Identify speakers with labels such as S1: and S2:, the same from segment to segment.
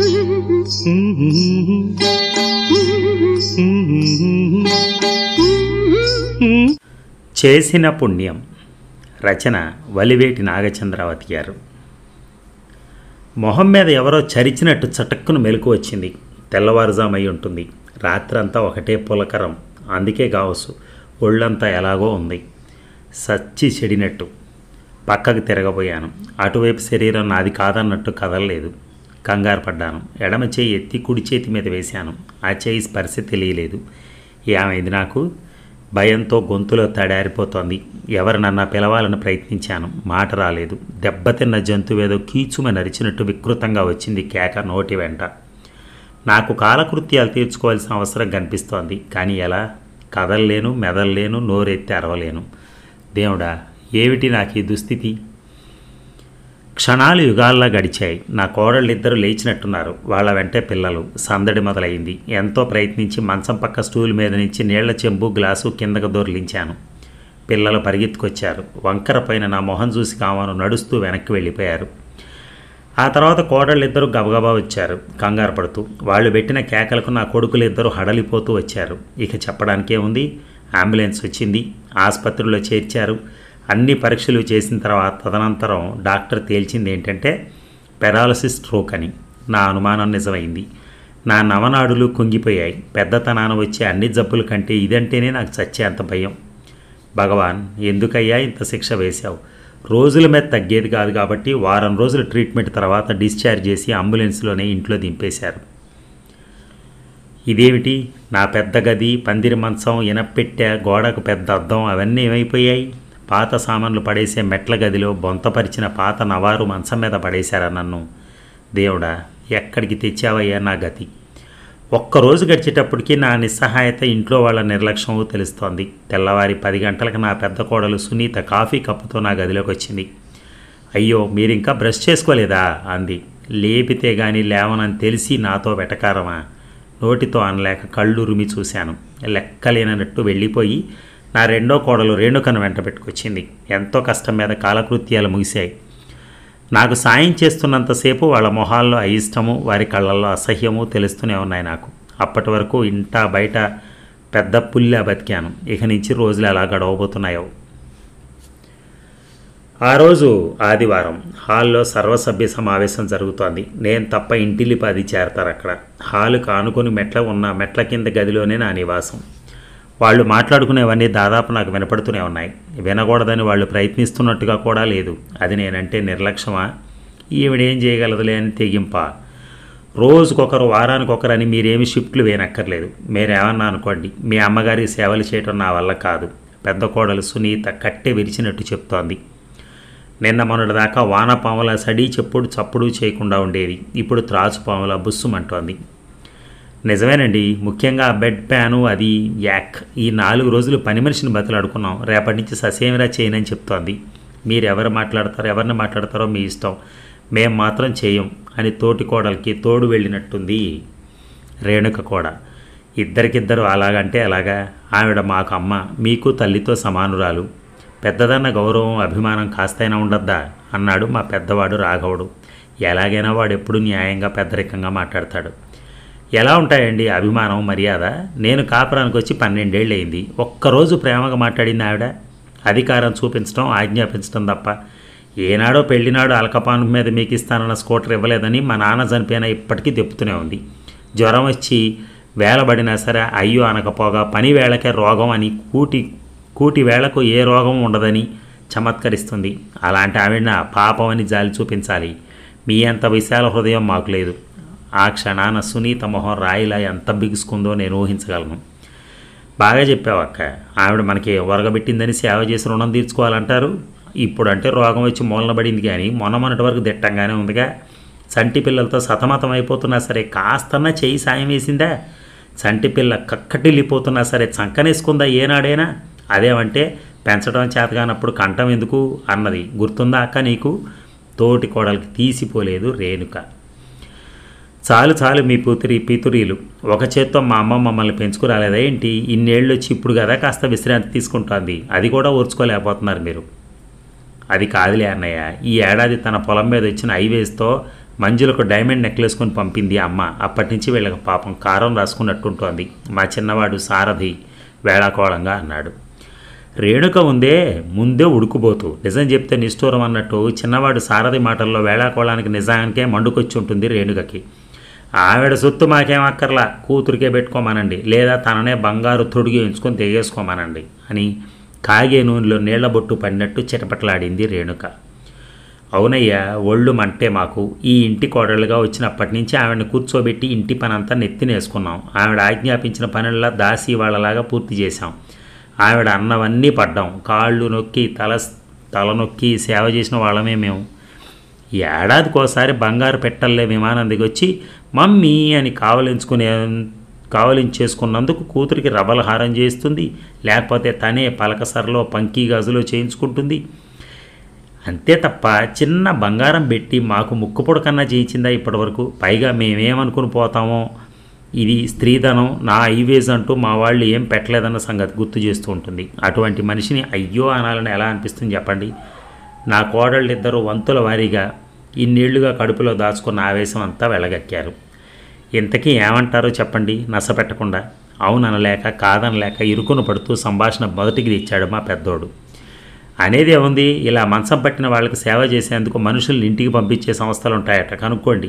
S1: చేసిన పుణ్యం రచన వలివేటి నాగచంద్రావతి గారు మొహం మీద ఎవరో చరిచినట్టు చటక్కున మెలకు వచ్చింది తెల్లవారుజామై ఉంటుంది రాత్రంతా ఒకటే పులకరం అందుకే కావచ్చు ఒళ్ళంతా ఎలాగో ఉంది సచ్చి చెడినట్టు పక్కకు తిరగబోయాను అటువైపు శరీరం నాది కాదన్నట్టు కదలలేదు కంగారు పడ్డాను ఎడమ చేయి ఎత్తి కుడి చేతి మీద వేశాను ఆ చేయి స్పర్శ తెలియలేదు ఏమైంది నాకు భయంతో గొంతులో తడారిపోతోంది ఎవరినన్నా పిలవాలని ప్రయత్నించాను మాట రాలేదు దెబ్బతిన్న జంతువేదో కీచుమని అరిచినట్టు వికృతంగా వచ్చింది కేక నోటి వెంట నాకు కాలకృత్యాలు తీర్చుకోవాల్సిన అవసరం కనిపిస్తోంది కానీ ఎలా కదలలేను మెదలలేను నోరెత్తి అరవలేను దేవుడా ఏమిటి నాకు ఈ దుస్థితి క్షణాలు యుగాల్లా గడిచాయి నా కోడళ్ళిద్దరూ లేచినట్టున్నారు వాళ్ళ వెంటే పిల్లలు సందడి మొదలైంది ఎంతో ప్రయత్నించి మంచం పక్క స్టూల్ మీద నుంచి నీళ్ల చెంబు గ్లాసు కిందకు దొర్లించాను పిల్లలు పరిగెత్తుకొచ్చారు వంకర పైన నా మొహం చూసి కామను నడుస్తూ వెనక్కి వెళ్ళిపోయారు ఆ తర్వాత కోడళ్ళిద్దరూ గబగబా వచ్చారు కంగారు పడుతూ వాళ్ళు పెట్టిన కేకలకు నా కొడుకులు ఇద్దరు హడలిపోతూ వచ్చారు ఇక చెప్పడానికే ఉంది అంబులెన్స్ వచ్చింది ఆసుపత్రిలో చేర్చారు అన్ని పరీక్షలు చేసిన తర్వాత తదనంతరం డాక్టర్ తేల్చింది ఏంటంటే పెరాలసిస్ స్ట్రోక్ అని నా అనుమానం నిజమైంది నా నవనాడులు కుంగిపోయాయి పెద్దతనాన వచ్చే అన్ని జబ్బుల కంటే ఇదంటేనే నాకు చచ్చేంత భయం భగవాన్ ఎందుకయ్యా ఇంత శిక్ష వేశావు రోజుల మీద తగ్గేది కాదు కాబట్టి వారం రోజుల ట్రీట్మెంట్ తర్వాత డిశ్చార్జ్ చేసి అంబులెన్స్లోనే ఇంట్లో దింపేశారు ఇదేమిటి నా పెద్ద గది పందిరి మంచం ఇనపెట్టె గోడకు పెద్ద అద్దం అవన్నీ ఏమైపోయాయి పాత సామాన్లు పడేసే మెట్ల గదిలో బొంతపరిచిన పాత నవారు మంచం మీద పడేశారా నన్ను దేవుడా ఎక్కడికి తెచ్చావయ్యా నా గతి ఒక్కరోజు గడిచేటప్పటికి నా నిస్సహాయత ఇంట్లో వాళ్ళ నిర్లక్ష్యం తెలుస్తోంది తెల్లవారి పది గంటలకు నా పెద్ద కోడలు సునీత కాఫీ కప్పుతో నా గదిలోకి వచ్చింది అయ్యో మీరింకా బ్రష్ చేసుకోలేదా అంది లేపితే గాని లేవనని తెలిసి నాతో వెటకారమా నోటితో అనలేక కళ్ళురుమి చూశాను లెక్కలేనట్టు వెళ్ళిపోయి నా రెండో కోడలు రేణుకను వెంట పెట్టుకొచ్చింది ఎంతో కష్టం మీద కాలకృత్యాలు ముగిశాయి నాకు సాయం చేస్తున్నంతసేపు వాళ్ళ మొహాల్లో అయిష్టము వారి కళ్ళల్లో అసహ్యము తెలుస్తూనే ఉన్నాయి నాకు అప్పటి వరకు ఇంట బయట పెద్ద పుల్లా బతికాను ఇక నుంచి రోజులు ఎలా గడవబోతున్నాయో ఆ రోజు ఆదివారం హాల్లో సర్వసభ్య సమావేశం జరుగుతోంది నేను తప్ప ఇంటిల్లి పది చేరతారు అక్కడ హాలు కానుకొని మెట్ల ఉన్న మెట్ల కింద గదిలోనే నా నివాసం వాళ్ళు మాట్లాడుకునేవన్నీ దాదాపు నాకు వినపడుతూనే ఉన్నాయి వినకూడదని వాళ్ళు ప్రయత్నిస్తున్నట్టుగా కూడా లేదు అది నేనంటే నిర్లక్ష్యమా ఈవిడేం చేయగలదులే అని తెగింప రోజుకొకరు వారానికొకరు అని మీరేమి షిఫ్ట్లు వేయనక్కర్లేదు మీరేమన్నా అనుకోండి మీ అమ్మగారి సేవలు చేయటం నా వల్ల కాదు పెద్ద కోడలు సునీత కట్టె విరిచినట్టు చెప్తోంది నిన్న మొన్నటి దాకా వానపాముల సడి చెప్పుడు చప్పుడు చేయకుండా ఉండేది ఇప్పుడు త్రాచు పాముల బుస్సుమంటోంది నిజమేనండి ముఖ్యంగా బెడ్ ప్యాను అది యాక్ ఈ నాలుగు రోజులు పని మనిషిని బతులాడుకున్నాం రేపటి నుంచి ససేమిరా చేయనని చెప్తోంది మీరు ఎవరు మాట్లాడతారో ఎవరిని మాట్లాడతారో మీ ఇష్టం మేం మాత్రం చేయం అని తోటి కోడలికి తోడు వెళ్ళినట్టుంది రేణుక కూడా ఇద్దరికిద్దరు అలాగంటే అలాగా ఆవిడ మాకు అమ్మ మీకు తల్లితో సమానురాలు పెద్దదన్న గౌరవం అభిమానం కాస్తైనా ఉండద్దా అన్నాడు మా పెద్దవాడు రాఘవుడు ఎలాగైనా వాడు ఎప్పుడు న్యాయంగా పెద్దరికంగా మాట్లాడతాడు ఎలా ఉంటాయండి అభిమానం మర్యాద నేను కాపురానికి వచ్చి పన్నెండేళ్ళు అయింది ఒక్కరోజు ప్రేమగా మాట్లాడింది ఆవిడ అధికారం చూపించడం ఆజ్ఞాపించడం తప్ప ఏనాడో పెళ్లినాడు అలకపాను మీద మీకు ఇస్తానన్న స్కూటర్ ఇవ్వలేదని మా నాన్న చనిపోయినా ఇప్పటికీ తెప్పుతూనే ఉంది జ్వరం వచ్చి వేలబడినా సరే అయ్యో అనకపోగా పని వేళకే రోగం అని కూటి కూటి వేళకు ఏ రోగం ఉండదని చమత్కరిస్తుంది అలాంటి ఆవిడ పాపం అని జాలి చూపించాలి మీ అంత విశాల హృదయం మాకు లేదు ఆ క్షణాన సునీత మొహం రాయిలా ఎంత బిగుసుకుందో నేను ఊహించగలను బాగా చెప్పావు అక్క ఆవిడ మనకి ఒరగబెట్టిందని సేవ చేసి రుణం తీర్చుకోవాలంటారు ఇప్పుడంటే రోగం వచ్చి మూలన పడింది కానీ మొన్న మొన్నటి వరకు దిట్టంగానే ఉందిగా చంటి పిల్లలతో సతమతం అయిపోతున్నా సరే కాస్తన్నా చేయి సాయం వేసిందా చంటి పిల్ల కక్కటిల్లిపోతున్నా సరే చంకనేసుకుందా ఏనాడైనా అదేమంటే పెంచడం చేతగానప్పుడు కంఠం ఎందుకు అన్నది గుర్తుందా అక్క నీకు తోటి కోడలికి తీసిపోలేదు రేణుక చాలు చాలు మీ పూతిరి పితురీలు ఒక చేత్తో మా అమ్మ మమ్మల్ని పెంచుకురాలేదా ఏంటి ఇన్నేళ్ళు వచ్చి ఇప్పుడు కదా కాస్త విశ్రాంతి తీసుకుంటోంది అది కూడా ఓర్చుకోలేకపోతున్నారు మీరు అది కాదులే అన్నయ్య ఈ ఏడాది తన పొలం మీద వచ్చిన హైవేస్తో మంజులకు డైమండ్ నెక్లెస్ కొని పంపింది అమ్మ అప్పటి నుంచి వీళ్ళకి పాపం కారం రాసుకున్నట్టుంటోంది మా చిన్నవాడు సారథి వేళాకోళంగా అన్నాడు రేణుక ఉందే ముందే ఉడుకుపోతూ నిజం చెప్తే నిష్ఠూరం అన్నట్టు చిన్నవాడు సారథి మాటల్లో వేళాకోళానికి నిజానికే మండుకొచ్చి ఉంటుంది రేణుకకి ఆవిడ సొత్తు మాకేం అక్కర్లా కూతురికే పెట్టుకోమనండి లేదా తననే బంగారు తొడిగి ఎంచుకొని తెగేసుకోమనండి అని కాగే నూనెలో నీళ్ల బొట్టు పడినట్టు చిటపటలాడింది రేణుక అవునయ్యా ఒళ్ళు మంటే మాకు ఈ ఇంటి కోడలుగా వచ్చినప్పటి నుంచి ఆవిడని కూర్చోబెట్టి ఇంటి పనంతా నెత్తినేసుకున్నాం ఆవిడ ఆజ్ఞాపించిన పనుల్లా దాసి వాళ్ళలాగా పూర్తి చేశాం ఆవిడ అన్నవన్నీ పడ్డాం కాళ్ళు నొక్కి తల తల నొక్కి సేవ చేసిన వాళ్ళమే మేము ఏడాదికోసారి బంగారు పెట్టల్లే విమానం దిగొచ్చి మమ్మీ అని కావలించుకునే కావలించేసుకున్నందుకు కూతురికి రబలహారం చేస్తుంది లేకపోతే తనే పలకసరలో పంకీ గాజులో చేయించుకుంటుంది అంతే తప్ప చిన్న బంగారం పెట్టి మాకు ముక్కుపొడ కన్నా చేయించిందా ఇప్పటివరకు పైగా మేమేమనుకుని పోతామో ఇది స్త్రీధనం నా ఐవేజ్ అంటూ మా వాళ్ళు ఏం పెట్టలేదన్న సంగతి గుర్తు చేస్తూ ఉంటుంది అటువంటి మనిషిని అయ్యో అనాలని ఎలా అనిపిస్తుంది చెప్పండి నా కోడళ్ళు ఇద్దరు వంతుల వారీగా ఇన్నేళ్లుగా కడుపులో దాచుకున్న ఆవేశం అంతా వెళ్ళగక్కారు ఇంతకీ ఏమంటారో చెప్పండి నసపెట్టకుండా అవుననలేక కాదనలేక ఇరుకును పడుతూ సంభాషణ మొదటికి తెచ్చాడు మా పెద్దోడు అనేది ఏముంది ఇలా మంచం పట్టిన వాళ్ళకి సేవ చేసేందుకు మనుషుల్ని ఇంటికి పంపించే సంస్థలు ఉంటాయట కనుక్కోండి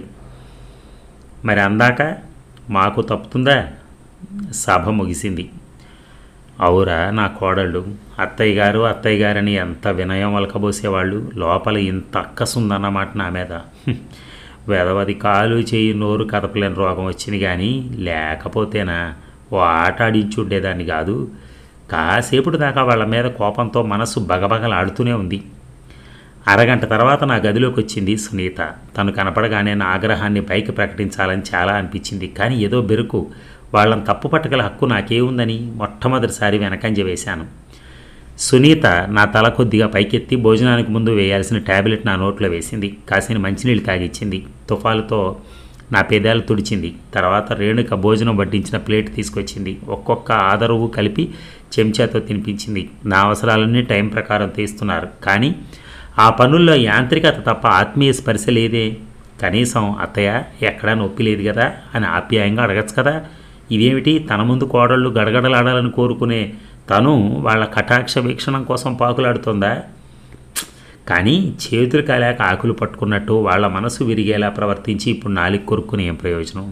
S1: మరి అందాక మాకు తప్పుతుందా సభ ముగిసింది అవురా నా కోడళ్ళు అత్తయ్య గారు అత్తయ్య గారని ఎంత వినయం వలకబోసేవాళ్ళు లోపల ఇంత అక్కసుందన్నమాట నా మీద హ్మ్. వెదవది కాలు చేయి నోరు కదపలేని రోగం వచ్చింది కానీ లేకపోతేనా ఓ ఆట ఆడించి ఉండేదాన్ని కాదు కాసేపటి దాకా వాళ్ళ మీద కోపంతో మనసు బగబగలాడుతూనే ఉంది అరగంట తర్వాత నా గదిలోకి వచ్చింది సునీత తను కనపడగానే నా ఆగ్రహాన్ని పైకి ప్రకటించాలని చాలా అనిపించింది కానీ ఏదో బెరుకు వాళ్ళని తప్పు పట్టగల హక్కు నాకేముందని మొట్టమొదటిసారి వెనకంజ వేశాను సునీత నా తల కొద్దిగా పైకెత్తి భోజనానికి ముందు వేయాల్సిన ట్యాబ్లెట్ నా నోట్లో వేసింది కాసిన మంచినీళ్ళు తాగిచ్చింది తుఫాలుతో నా పెదాలు తుడిచింది తర్వాత రేణుక భోజనం వడ్డించిన ప్లేట్ తీసుకొచ్చింది ఒక్కొక్క ఆదరువు కలిపి చెంచాతో తినిపించింది నా అవసరాలన్నీ టైం ప్రకారం తీస్తున్నారు కానీ ఆ పనుల్లో యాంత్రికత తప్ప ఆత్మీయ స్పర్శ లేదే కనీసం అత్తయ్య ఎక్కడా నొప్పి లేదు కదా అని ఆప్యాయంగా అడగచ్చు కదా ఇదేమిటి తన ముందు కోడళ్ళు గడగడలాడాలని కోరుకునే తను వాళ్ళ కటాక్ష వీక్షణం కోసం పాకులాడుతుందా కానీ చేతులు కాలేక ఆకులు పట్టుకున్నట్టు వాళ్ళ మనసు విరిగేలా ప్రవర్తించి ఇప్పుడు నాలుగు కొరుక్కుని ఏం ప్రయోజనం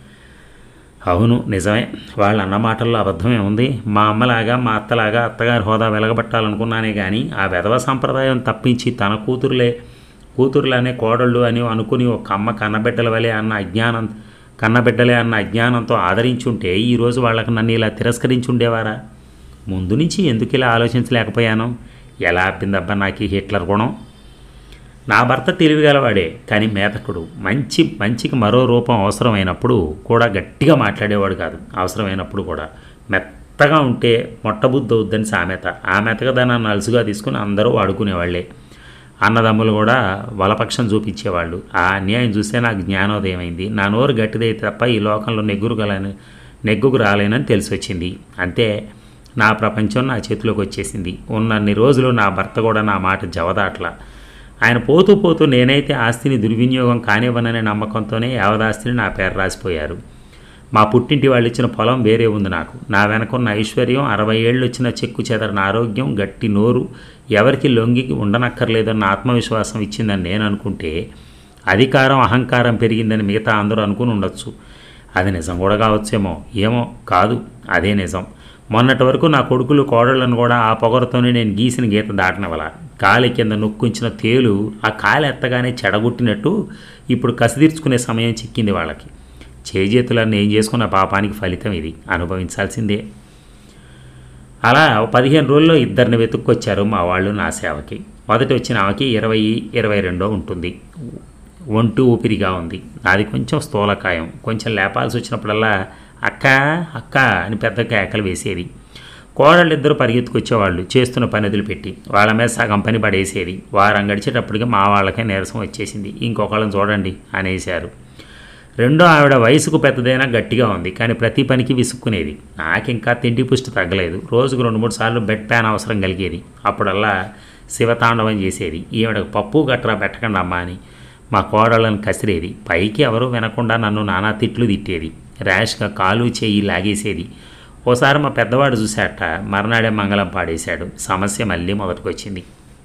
S1: అవును నిజమే వాళ్ళ అన్న మాటల్లో అబద్ధమే ఉంది మా అమ్మలాగా మా అత్తలాగా అత్తగారి హోదా వెలగబట్టాలనుకున్నానే కానీ ఆ వెధవ సంప్రదాయం తప్పించి తన కూతురులే కూతురులనే కోడళ్ళు అని అనుకుని ఒక అమ్మ కన్నబిడ్డల వలె అన్న అజ్ఞానం కన్నబిడ్డలే అన్న అజ్ఞానంతో ఆదరించుంటే ఈరోజు వాళ్ళకి నన్ను ఇలా తిరస్కరించి ఉండేవారా ముందు నుంచి ఎందుకు ఇలా ఆలోచించలేకపోయాను ఎలా ఆపిందబ్బా నాకు ఈ హిట్లర్ గుణం నా భర్త తెలివిగలవాడే కానీ మేతకుడు మంచి మంచికి మరో రూపం అవసరమైనప్పుడు కూడా గట్టిగా మాట్లాడేవాడు కాదు అవసరమైనప్పుడు కూడా మెత్తగా ఉంటే మొట్టబుద్ధి అవుద్దని సామెత ఆ మెతకదనాన్ని అలసుగా తీసుకుని అందరూ వాడుకునేవాళ్ళే అన్నదమ్ములు కూడా వలపక్షం చూపించేవాళ్ళు ఆ అన్యాయం చూస్తే నాకు జ్ఞానోదయం అయింది నా నోరు గట్టిదైతే తప్ప ఈ లోకంలో నెగ్గురు గలని నెగ్గుకు రాలేనని తెలిసి వచ్చింది అంతే నా ప్రపంచం నా చేతిలోకి వచ్చేసింది ఉన్నన్ని రోజులు నా భర్త కూడా నా మాట జవదాట్లా ఆయన పోతూ పోతూ నేనైతే ఆస్తిని దుర్వినియోగం కానివ్వననే నమ్మకంతోనే యావదాస్తిని నా పేరు రాసిపోయారు మా పుట్టింటి వాళ్ళు ఇచ్చిన పొలం వేరే ఉంది నాకు నా వెనకున్న ఐశ్వర్యం అరవై ఏళ్ళు వచ్చిన చెక్కు చెదరని ఆరోగ్యం గట్టి నోరు ఎవరికి లొంగి ఉండనక్కర్లేదన్న ఆత్మవిశ్వాసం ఇచ్చిందని నేను అనుకుంటే అధికారం అహంకారం పెరిగిందని మిగతా అందరూ అనుకుని ఉండొచ్చు అది నిజం కూడా కావచ్చేమో ఏమో కాదు అదే నిజం మొన్నటి వరకు నా కొడుకులు కోడళ్ళను కూడా ఆ పొగరతోనే నేను గీసిన గీత దాటనవల కాలి కింద నొక్కుంచిన తేలు ఆ కాలి ఎత్తగానే చెడగొట్టినట్టు ఇప్పుడు కసిదీర్చుకునే సమయం చిక్కింది వాళ్ళకి చేజేతులన్నీ ఏం చేసుకున్న పాపానికి ఫలితం ఇది అనుభవించాల్సిందే అలా ఓ పదిహేను రోజుల్లో ఇద్దరిని వెతుక్కొచ్చారు మా వాళ్ళు నా సేవకి మొదటి వచ్చిన ఆమెకి ఇరవై ఇరవై రెండో ఉంటుంది ఒంటు ఊపిరిగా ఉంది అది కొంచెం స్థూలకాయం కొంచెం లేపాల్సి వచ్చినప్పుడల్లా అక్క అక్క అని పెద్ద కేకలు వేసేది కోడళ్ళిద్దరూ పరిగెత్తుకొచ్చేవాళ్ళు చేస్తున్న పని వదిలిపెట్టి వాళ్ళ మీద సగం పని పడేసేది వారం గడిచేటప్పటికి మా వాళ్ళకే నీరసం వచ్చేసింది ఇంకొకళ్ళని చూడండి అనేశారు రెండో ఆవిడ వయసుకు పెద్దదైనా గట్టిగా ఉంది కానీ ప్రతి పనికి విసుక్కునేది నాకింకా తిండి పుష్టి తగ్గలేదు రోజుకు రెండు మూడు సార్లు బెడ్ ప్యాన్ అవసరం కలిగేది అప్పుడల్లా శివతాండవం చేసేది ఈవిడకు పప్పు గట్రా పెట్టకండి అమ్మా అని మా కోడళ్ళని కసిరేది పైకి ఎవరూ వినకుండా నన్ను నానా తిట్లు తిట్టేది ర్యాష్గా కాలు చేయి లాగేసేది ఓసారి మా పెద్దవాడు చూశాట మర్నాడే మంగళం పాడేశాడు సమస్య మళ్ళీ మొదటికొచ్చింది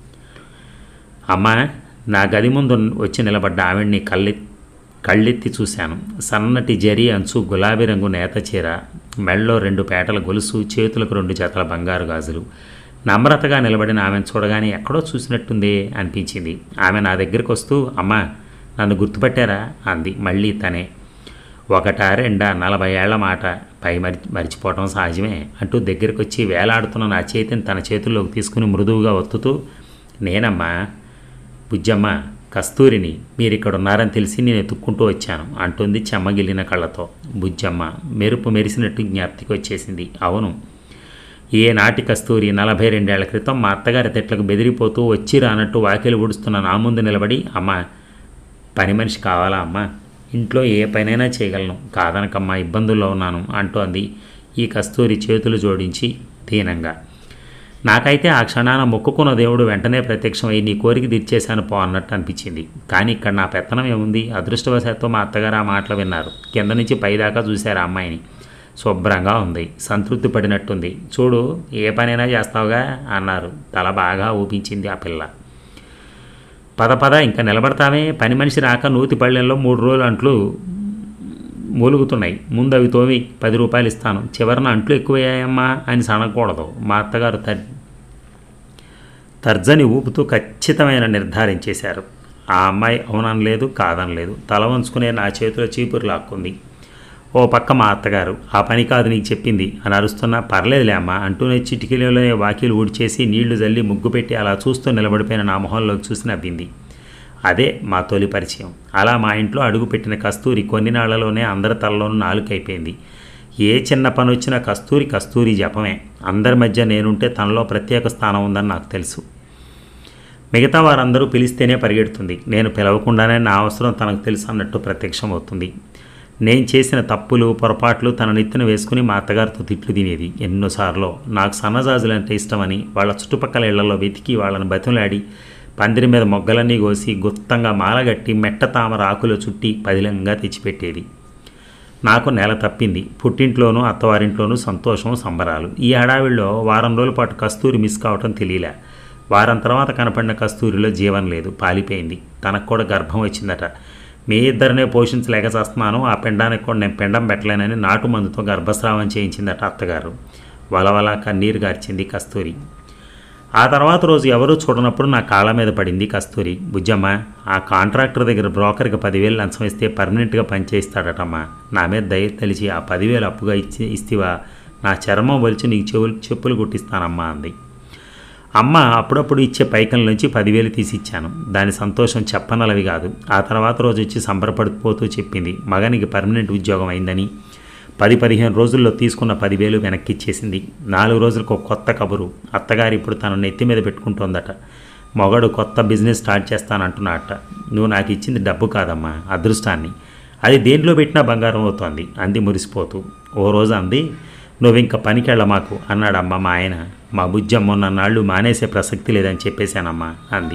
S1: అమ్మా నా గది ముందు వచ్చి నిలబడ్డ ఆవిడ్ని కళ్ళె కళ్ళెత్తి చూశాను సన్నటి జరి అంచు గులాబీ రంగు నేత చీర మెళ్ళలో రెండు పేటల గొలుసు చేతులకు రెండు జతల బంగారు గాజులు నమ్రతగా నిలబడిన ఆమెను చూడగానే ఎక్కడో చూసినట్టుందే అనిపించింది ఆమె నా దగ్గరికి వస్తూ అమ్మా నన్ను గుర్తుపట్టారా అంది మళ్ళీ తనే ఒకటా రెండా నలభై ఏళ్ల మాట పై మరి మరిచిపోవటం సహజమే అంటూ దగ్గరికి వచ్చి వేలాడుతున్న నా చేతిని తన చేతుల్లోకి తీసుకుని మృదువుగా ఒత్తుతూ నేనమ్మా బుజ్జమ్మ కస్తూరిని మీరు ఇక్కడ ఉన్నారని తెలిసి నేను ఎత్తుక్కుంటూ వచ్చాను అంటుంది చెమ్మగిల్లిన కళ్ళతో బుజ్జమ్మ మెరుపు మెరిసినట్టు జ్ఞాప్తికి వచ్చేసింది అవును ఏ నాటి కస్తూరి నలభై రెండేళ్ల క్రితం మా అత్తగారి తిట్లకు బెదిరిపోతూ వచ్చి రానట్టు వాకిలి ఊడుస్తున్న నా ముందు నిలబడి అమ్మ పని మనిషి కావాలా అమ్మా ఇంట్లో ఏ పనైనా చేయగలను కాదనకమ్మా ఇబ్బందుల్లో ఉన్నాను అంటోంది ఈ కస్తూరి చేతులు జోడించి దీనంగా నాకైతే ఆ క్షణాన మొక్కుకున్న దేవుడు వెంటనే ప్రత్యక్షమై నీ కోరిక తీర్చేశాను పో అన్నట్టు అనిపించింది కానీ ఇక్కడ నా పెత్తనం ఏముంది అదృష్టవశాత్తు మా అత్తగారు ఆ మాటలు విన్నారు కింద నుంచి పైదాకా చూశారు ఆ అమ్మాయిని శుభ్రంగా ఉంది సంతృప్తి పడినట్టుంది చూడు ఏ పనైనా చేస్తావుగా అన్నారు తల బాగా ఊపించింది ఆ పిల్ల పద పద ఇంకా నిలబడతామే పని మనిషి రాక నూతి పళ్ళెంలో మూడు రోజులు అంట్లు మూలుగుతున్నాయి ముందు అవి తోమి పది రూపాయలు ఇస్తాను చివరన అంట్లు ఎక్కువయ్యాయమ్మా అని సనకూడదు మా అత్తగారు తర్ తర్జని ఊపుతూ ఖచ్చితమైన నిర్ధారించేశారు ఆ అమ్మాయి అవుననలేదు కాదనలేదు తల వంచుకునే నా చేతిలో చీపురు లాక్కుంది ఓ పక్క మా అత్తగారు ఆ పని కాదు నీకు చెప్పింది అని అరుస్తున్నా పర్లేదులే అమ్మా అంటూనే చిటికీలోనే వాకిలు ఊడ్చేసి నీళ్లు జల్లి ముగ్గు పెట్టి అలా చూస్తూ నిలబడిపోయిన నా మొహంలోకి చూసి నవ్వింది అదే మా తొలి పరిచయం అలా మా ఇంట్లో అడుగుపెట్టిన కస్తూరి కొన్ని నాళ్లలోనే అందరి తలలోనూ నాలుకైపోయింది ఏ చిన్న పని వచ్చినా కస్తూరి కస్తూరి జపమే అందరి మధ్య నేనుంటే తనలో ప్రత్యేక స్థానం ఉందని నాకు తెలుసు మిగతా వారందరూ పిలిస్తేనే పరిగెడుతుంది నేను పిలవకుండానే నా అవసరం తనకు తెలుసు అన్నట్టు ప్రత్యక్షం అవుతుంది నేను చేసిన తప్పులు పొరపాట్లు తన నెత్తిన వేసుకుని మా అత్తగారితో తిట్లు తినేది ఎన్నోసార్లు నాకు సన్నజాజులు అంటే ఇష్టమని వాళ్ళ చుట్టుపక్కల ఇళ్లలో వెతికి వాళ్ళని బతిమలాడి పందిరి మీద మొగ్గలన్నీ కోసి గుత్తంగా మాలగట్టి మెట్ట తామర ఆకులు చుట్టి పదిలంగా తెచ్చిపెట్టేది నాకు నెల తప్పింది పుట్టింట్లోనూ అత్తవారింట్లోనూ సంతోషం సంబరాలు ఈ హడావిడిలో వారం రోజుల పాటు కస్తూరి మిస్ కావటం తెలియలే వారం తర్వాత కనపడిన కస్తూరిలో జీవం లేదు పాలిపోయింది తనకు కూడా గర్భం వచ్చిందట మీ ఇద్దరినే పోషించలేక చేస్తున్నాను ఆ పిండానికి కూడా నేను పిండం పెట్టలేనని నాటు మందుతో గర్భస్రావం చేయించిందట అత్తగారు వలవల కన్నీరు గార్చింది కస్తూరి ఆ తర్వాత రోజు ఎవరూ చూడనప్పుడు నా కాళ్ళ మీద పడింది కస్తూరి బుజ్జమ్మ ఆ కాంట్రాక్టర్ దగ్గర బ్రోకర్కి పదివేలు లంచం ఇస్తే పర్మనెంట్గా పనిచేయిస్తాడటమ్మా నా మీద దయ తెలిసి ఆ పదివేలు అప్పుగా ఇచ్చి ఇస్తేవా నా చర్మం వలిచి నీకు చెవులు చెప్పులు కుట్టిస్తానమ్మా అంది అమ్మ అప్పుడప్పుడు ఇచ్చే పైకం నుంచి పదివేలు తీసి ఇచ్చాను దాని సంతోషం చెప్పనలవి కాదు ఆ తర్వాత రోజు వచ్చి సంబరపడిపోతూ చెప్పింది మగనికి పర్మనెంట్ ఉద్యోగం అయిందని పది పదిహేను రోజుల్లో తీసుకున్న పదివేలు వెనక్కి ఇచ్చేసింది నాలుగు రోజులకు ఒక కొత్త కబురు అత్తగారు ఇప్పుడు తన నెత్తి మీద పెట్టుకుంటోందట మొగడు కొత్త బిజినెస్ స్టార్ట్ చేస్తానంటున్నాడట నువ్వు నాకు ఇచ్చింది డబ్బు కాదమ్మా అదృష్టాన్ని అది దేంట్లో పెట్టినా బంగారం అవుతోంది అంది మురిసిపోతూ ఓ రోజు అంది నువ్వు ఇంకా పనికెళ్ళ మాకు అన్నాడమ్మ మా ఆయన మా బుజ్జమ్మ నాళ్ళు మానేసే ప్రసక్తి లేదని చెప్పేశానమ్మా అంది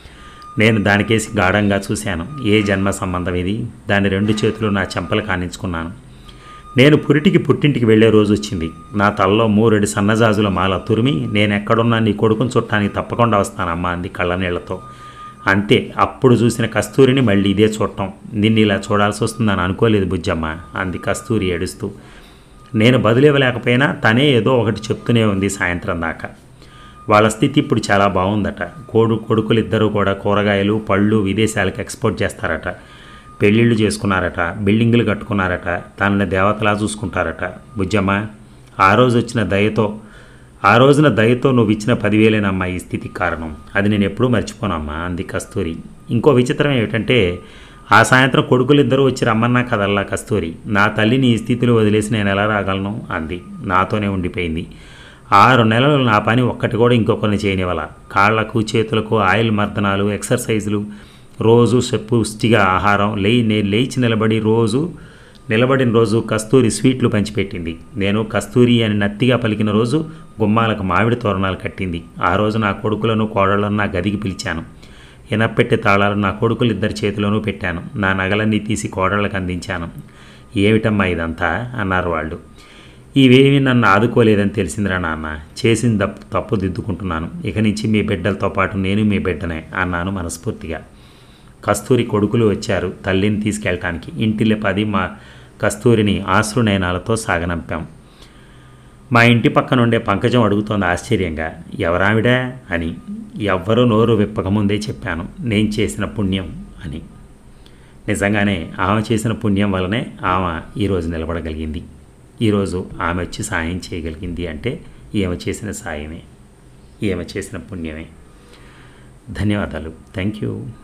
S1: నేను దానికేసి గాఢంగా చూశాను ఏ జన్మ సంబంధం ఇది దాని రెండు చేతులు నా చెంపలు కానించుకున్నాను నేను పురిటికి పుట్టింటికి వెళ్ళే రోజు వచ్చింది నా తలలో మూరెడు సన్నజాజుల మాల తురిమి నేను ఎక్కడున్నా నీ కొడుకుని చుట్టానికి తప్పకుండా వస్తానమ్మా అంది కళ్ళనీళ్లతో అంతే అప్పుడు చూసిన కస్తూరిని మళ్ళీ ఇదే చూడటం నిన్ను ఇలా చూడాల్సి వస్తుందని అనుకోలేదు బుజ్జమ్మ అంది కస్తూరి ఏడుస్తూ నేను బదులివ్వలేకపోయినా తనే ఏదో ఒకటి చెప్తూనే ఉంది సాయంత్రం దాకా వాళ్ళ స్థితి ఇప్పుడు చాలా బాగుందట కోడు కొడుకులు ఇద్దరూ కూడా కూరగాయలు పళ్ళు విదేశాలకు ఎక్స్పోర్ట్ చేస్తారట పెళ్ళిళ్ళు చేసుకున్నారట బిల్డింగులు కట్టుకున్నారట తనని దేవతలా చూసుకుంటారట బుజ్జమ్మ ఆ రోజు వచ్చిన దయతో ఆ రోజున దయతో నువ్వు ఇచ్చిన పదివేలేనమ్మా ఈ స్థితికి కారణం అది నేను ఎప్పుడూ మర్చిపోనమ్మా అంది కస్తూరి ఇంకో విచిత్రం ఏమిటంటే ఆ సాయంత్రం కొడుకులిద్దరూ వచ్చి రమ్మన్నా కదల్లా కస్తూరి నా తల్లిని ఈ స్థితిలో వదిలేసి నేను ఎలా రాగలను అంది నాతోనే ఉండిపోయింది ఆరు నెలలు నా పని ఒక్కటి కూడా ఇంకొకరిని చేయనివ్వాల కాళ్లకు చేతులకు ఆయిల్ మర్దనాలు ఎక్సర్సైజులు రోజు పుష్టిగా ఆహారం లేయి నేను లేచి నిలబడి రోజు నిలబడిన రోజు కస్తూరి స్వీట్లు పంచిపెట్టింది నేను కస్తూరి అని నత్తిగా పలికిన రోజు గుమ్మాలకు మామిడి తోరణాలు కట్టింది ఆ రోజు నా కొడుకులను కోడళ్లను నా గదికి పిలిచాను ఇనపెట్టి తాళాలు నా కొడుకులు ఇద్దరి చేతిలోనూ పెట్టాను నా నగలన్నీ తీసి కోడళ్ళకి అందించాను ఏమిటమ్మా ఇదంతా అన్నారు వాళ్ళు ఇవేమీ నన్ను ఆదుకోలేదని తెలిసిందిరా నాన్న చేసిన తప్పు తప్పు దిద్దుకుంటున్నాను ఇక నుంచి మీ బిడ్డలతో పాటు నేను మీ బిడ్డనే అన్నాను మనస్ఫూర్తిగా కస్తూరి కొడుకులు వచ్చారు తల్లిని తీసుకెళ్ళటానికి ఇంటిలో పది మా కస్తూరిని ఆశ్రునయనాలతో సాగనంపాం మా ఇంటి పక్కన ఉండే పంకజం అడుగుతోంది ఆశ్చర్యంగా ఎవరావిడా అని ఎవ్వరూ నోరు విప్పకముందే చెప్పాను నేను చేసిన పుణ్యం అని నిజంగానే ఆమె చేసిన పుణ్యం వల్లనే ఆమె ఈరోజు నిలబడగలిగింది ఈరోజు ఆమె వచ్చి సాయం చేయగలిగింది అంటే ఈమె చేసిన సాయమే ఈమె చేసిన పుణ్యమే ధన్యవాదాలు థ్యాంక్ యూ